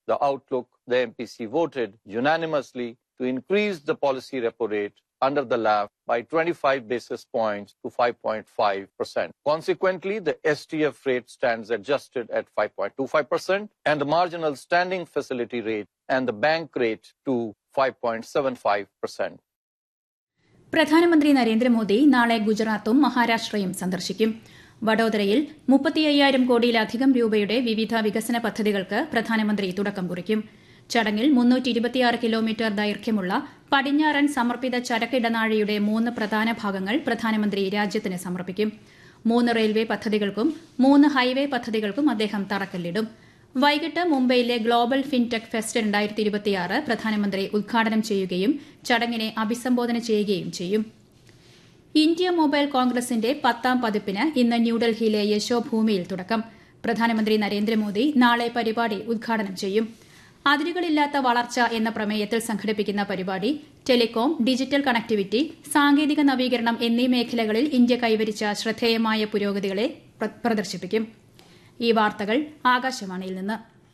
the outlook, the MPC voted unanimously to increase the policy repo rate under the LAF by 25 basis points to 5.5%. Consequently, the STF rate stands adjusted at 5.25% and the marginal standing facility rate and the bank rate to 5.75%. പ്രധാനമന്ത്രി നരേന്ദ്രമോദി നാളെ ഗുജറാത്തും മഹാരാഷ്ട്രയും സന്ദർശിക്കും വഡോദരയിൽ മുപ്പത്തി അയ്യായിരം കോടിയിലധികം രൂപയുടെ വിവിധ വികസന പദ്ധതികൾക്ക് പ്രധാനമന്ത്രി തുടക്കം കുറിക്കും ചടങ്ങിൽ മുന്നൂറ്റി ഇരുപത്തിയാറ് കിലോമീറ്റർ ദൈർഘ്യമുള്ള പടിഞ്ഞാറൻ സമർപ്പിത ചരക്കിടനാഴിയുടെ മൂന്ന് പ്രധാന ഭാഗങ്ങൾ പ്രധാനമന്ത്രി രാജ്യത്തിന് സമർപ്പിക്കും മൂന്ന് റെയിൽവേ പദ്ധതികൾക്കും മൂന്ന് ഹൈവേ പദ്ധതികൾക്കും അദ്ദേഹം തറക്കല്ലിടും വൈകിട്ട് മുംബൈയിലെ ഗ്ലോബൽ ഫിൻടെക് ഫെസ്റ്റ് രണ്ടായിരത്തി ഇരുപത്തിയാറ് പ്രധാനമന്ത്രി ഉദ്ഘാടനം ചെയ്യുകയും ചടങ്ങിനെ അഭിസംബോധന ചെയ്യുകയും ചെയ്യും ഇന്ത്യ മൊബൈൽ കോൺഗ്രസിന്റെ പത്താം പതിപ്പിന് ഇന്ന് ന്യൂഡൽഹിയിലെ യശോഭൂമിയിൽ തുടക്കം പ്രധാനമന്ത്രി നരേന്ദ്രമോദി നാളെ പരിപാടി ഉദ്ഘാടനം ചെയ്യും അതിരുകളില്ലാത്ത വളർച്ച എന്ന പ്രമേയത്തിൽ സംഘടിപ്പിക്കുന്ന പരിപാടി ടെലികോം ഡിജിറ്റൽ കണക്ടിവിറ്റി സാങ്കേതിക നവീകരണം എന്നീ മേഖലകളിൽ ഇന്ത്യ കൈവരിച്ച ശ്രദ്ധേയമായ പുരോഗതികളെ പ്രദർശിപ്പിക്കും ഈ വാർത്തകൾ ആകാശവാണിയിൽ നിന്ന്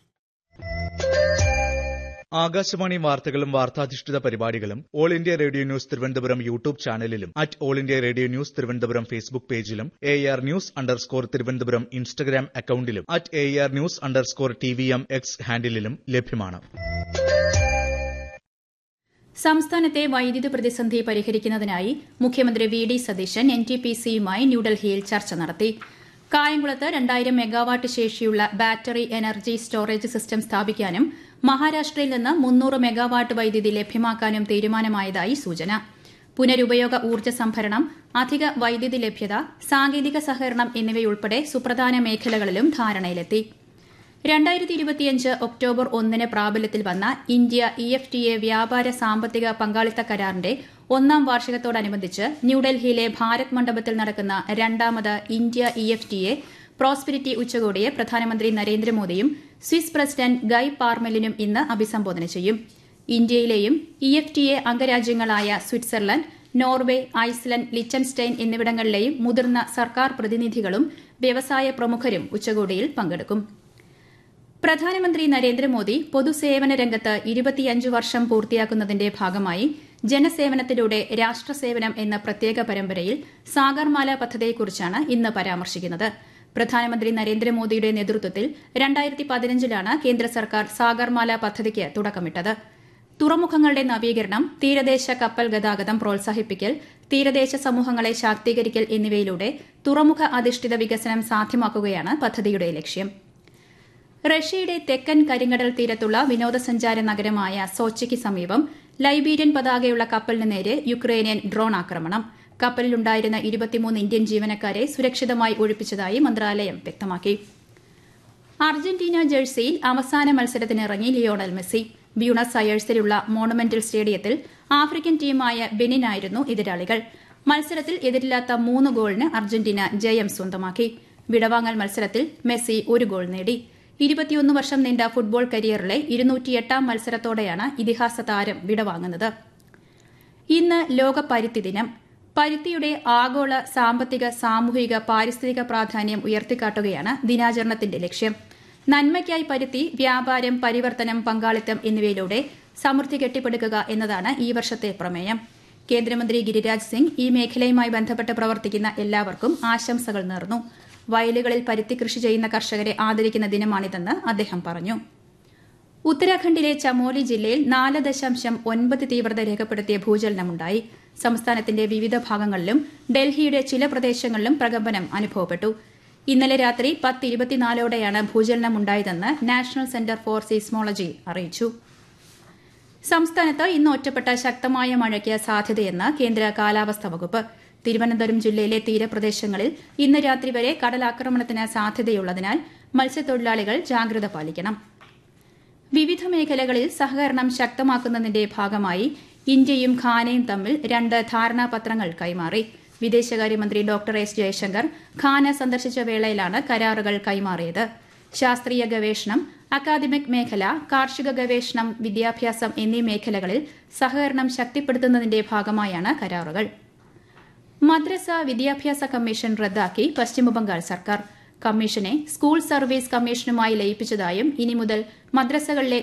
ആകാശവാണി വാർത്തകളും വാർത്താധിഷ്ഠിത പരിപാടികളും all India radio news Thiruvananthapuram YouTube ചാനലിലും at all India radio news Thiruvananthapuram Facebook പേജിലും A R news underscore Thiruvananthapuram Instagram അക്കൌണ്ടിലും at A R news underscore T V M X ഹാൻഡിലും ലഭ്യമാണ് സംസ്ഥാനത്തെ വൈദ്യുതി പ്രതിസന്ധി പരിഹരിക്കുന്നതിനായി മുഖ്യമന്ത്രി V D Satheesan N T P സിയുമായി ന്യൂഡൽഹിയിൽ ചർച്ച നടത്തി കായംകുളത്ത് രണ്ടായിരം മെഗാവാട്ട് ശേഷിയുള്ള ബാറ്ററി എനർജി സ്റ്റോറേജ് സിസ്റ്റം സ്ഥാപിക്കാനും മഹാരാഷ്ട്രയിൽ നിന്ന് മുന്നൂറ് മെഗാവാട്ട് വൈദ്യുതി ലഭ്യമാക്കാനും തീരുമാനമായതായി സൂചന പുനരുപയോഗ ഊർജ്ജ സംഭരണം അധിക വൈദ്യുതി ലഭ്യത സാങ്കേതിക സഹകരണം എന്നിവയുൾപ്പെടെ സുപ്രധാന മേഖലകളിലും ധാരണയിലെത്തി രണ്ടായിരത്തി ഇരുപത്തിയഞ്ച് ഒക്ടോബർ ഒന്നിന് പ്രാബല്യത്തിൽ വന്ന India E F T A വ്യാപാര സാമ്പത്തിക പങ്കാളിത്ത കരാറിന്റെ ഒന്നാം വാർഷികത്തോടനുബന്ധിച്ച് ന്യൂഡൽഹിയിലെ ഭാരത് മണ്ഡപത്തിൽ നടക്കുന്ന രണ്ടാമത് India E F T A prosperity ഉച്ചകോടിയെ പ്രധാനമന്ത്രി നരേന്ദ്രമോദിയും സ്വിസ് പ്രസിഡന്റ് ഗൈ പാർമെലിനും ഇന്ന് അഭിസംബോധന ചെയ്യും ഇന്ത്യയിലെയും ഇ എഫ് ടി എ അംഗരാജ്യങ്ങളായ സ്വിറ്റ്സർലൻഡ് നോർവേ ഐസ്ലൻഡ് ലിച്ചൻസ്റ്റൈൻ എന്നിവിടങ്ങളിലെയും മുതിർന്ന സർക്കാർ പ്രതിനിധികളും വ്യവസായ പ്രമുഖരും ഉച്ചകോടിയിൽ പങ്കെടുക്കും പ്രധാനമന്ത്രി നരേന്ദ്രമോദി പൊതുസേവന രംഗത്ത് ഇരുപത്തിയഞ്ച് വർഷം പൂർത്തിയാക്കുന്നതിന്റെ ഭാഗമായി ജനസേവനത്തിലൂടെ രാഷ്ട്രസേവനം എന്ന പ്രത്യേക പരമ്പരയിൽ സാഗർമാല പദ്ധതിയെക്കുറിച്ചാണ് ഇന്ന് പരാമർശിക്കുന്നത് പ്രധാനമന്ത്രി നരേന്ദ്രമോദിയുടെ നേതൃത്വത്തിൽ രണ്ടായിരത്തി പതിനഞ്ചിലാണ് കേന്ദ്ര സർക്കാർ സാഗർമാല പദ്ധതിക്ക് തുടക്കമിട്ടത് തുറമുഖങ്ങളുടെ നവീകരണം തീരദേശ കപ്പൽ ഗതാഗതം പ്രോത്സാഹിപ്പിക്കൽ തീരദേശ സമൂഹങ്ങളെ ശാക്തീകരിക്കൽ എന്നിവയിലൂടെ തുറമുഖ അധിഷ്ഠിത വികസനം സാധ്യമാക്കുകയാണ് പദ്ധതിയുടെ ലക്ഷ്യം റഷ്യയുടെ തെക്കൻ കരിങ്കടൽ തീരത്തുള്ള വിനോദസഞ്ചാര നഗരമായ സോച്ചിക്ക് സമീപം ലൈബീരിയൻ പതാകയുള്ള കപ്പലിന് നേരെ യുക്രൈനിയൻ ഡ്രോൺ ആക്രമണം കപ്പലിലുണ്ടായിരുന്ന ഇരുപത്തിമൂന്ന് ഇന്ത്യൻ ജീവനക്കാരെ സുരക്ഷിതമായി ഒഴിപ്പിച്ചതായി മന്ത്രാലയം വ്യക്തമാക്കി അർജന്റീന ജേഴ്സിയിൽ അവസാന മത്സരത്തിനിറങ്ങി ലിയോണൽ മെസ്സി ബ്യൂണസ് അയേഴ്സിലുള്ള മോണമെന്റൽ സ്റ്റേഡിയത്തിൽ ആഫ്രിക്കൻ ടീമായ ബെനിനായിരുന്നു എതിരാളികൾ മത്സരത്തിൽ എതിരില്ലാത്ത മൂന്ന് ഗോളിന് അർജന്റീന ജയം സ്വന്തമാക്കി വിടവാങ്ങൽ മത്സരത്തിൽ മെസ്സി ഒരു ഗോൾ നേടി ഇരുപത്തിയൊന്ന് വർഷം നീണ്ട ഫുട്ബോൾ കരിയറിലെ ഇരുന്നൂറ്റിയെട്ടാം മത്സരത്തോടെയാണ് ഇതിഹാസ താരം വിടവാങ്ങുന്നത് ഇന്ന് ലോക പരുത്തി ദിനം പരുത്തിയുടെ ആഗോള സാമ്പത്തിക സാമൂഹിക പാരിസ്ഥിതിക പ്രാധാന്യം ഉയർത്തിക്കാട്ടുകയാണ് ദിനാചരണത്തിന്റെ ലക്ഷ്യം നന്മയ്ക്കായി പരുത്തി വ്യാപാരം പരിവർത്തനം പങ്കാളിത്തം എന്നിവയിലൂടെ സമൃദ്ധി കെട്ടിപ്പടുക്കുക എന്നതാണ് ഈ വർഷത്തെ പ്രമേയം കേന്ദ്രമന്ത്രി ഗിരിരാജ് സിംഗ് ഈ മേഖലയുമായി ബന്ധപ്പെട്ട് പ്രവർത്തിക്കുന്ന എല്ലാവർക്കും ആശംസകൾ നേർന്നു വയലുകളിൽ പരുത്തി കൃഷി ചെയ്യുന്ന കർഷകരെ ആദരിക്കുന്ന ദിനമാണിതെന്ന് അദ്ദേഹം പറഞ്ഞു ഉത്തരാഖണ്ഡിലെ ചമോലി ജില്ലയിൽ നാല് ദശാംശം ഒൻപത് തീവ്രത രേഖപ്പെടുത്തിയ ഭൂചലനമുണ്ടായി സംസ്ഥാനത്തിന്റെ വിവിധ ഭാഗങ്ങളിലും ഡൽഹിയുടെ ചില പ്രദേശങ്ങളിലും പ്രകമ്പനം അനുഭവപ്പെട്ടു ഇന്നലെ രാത്രി പത്ത് ഇരുപത്തിനാലോടെയാണ് ഭൂചലനമുണ്ടായതെന്ന് നാഷണൽ സെന്റർ ഫോർ സീസ്മോളജി അറിയിച്ചു സംസ്ഥാനത്ത് ഇന്ന് ഒറ്റപ്പെട്ട ശക്തമായ മഴയ്ക്ക് സാധ്യതയെന്ന് കേന്ദ്ര കാലാവസ്ഥാ വകുപ്പ് തിരുവനന്തപുരം ജില്ലയിലെ തീരപ്രദേശങ്ങളിൽ ഇന്ന് രാത്രി വരെ കടലാക്രമണത്തിന് സാധ്യതയുള്ളതിനാൽ മത്സ്യത്തൊഴിലാളികൾ ജാഗ്രത പാലിക്കണം വിവിധ മേഖലകളിൽ സഹകരണം ശക്തമാക്കുന്നതിന്റെ ഭാഗമായി ഇന്ത്യയും ഖാനയും തമ്മിൽ രണ്ട് ധാരണാപത്രങ്ങൾ കൈമാറി വിദേശകാര്യമന്ത്രി ഡോക്ടർ എസ് ജയശങ്കർ ഖാന സന്ദർശിച്ച വേളയിലാണ് കരാറുകൾ കൈമാറിയത് ശാസ്ത്രീയ ഗവേഷണം അക്കാദമിക് മേഖല കാർഷിക ഗവേഷണം വിദ്യാഭ്യാസം എന്നീ മേഖലകളിൽ സഹകരണം ശക്തിപ്പെടുത്തുന്നതിന്റെ ഭാഗമായാണ് കരാറുകൾ മദ്രസ വിദ്യാഭ്യാസ കമ്മീഷൻ റദ്ദാക്കി പശ്ചിമബംഗാൾ സർക്കാർ കമ്മീഷനെ സ്കൂൾ സർവീസ് കമ്മീഷനുമായി ലയിപ്പിച്ചതായും ഇനി മുതൽ മദ്രസകളിലെ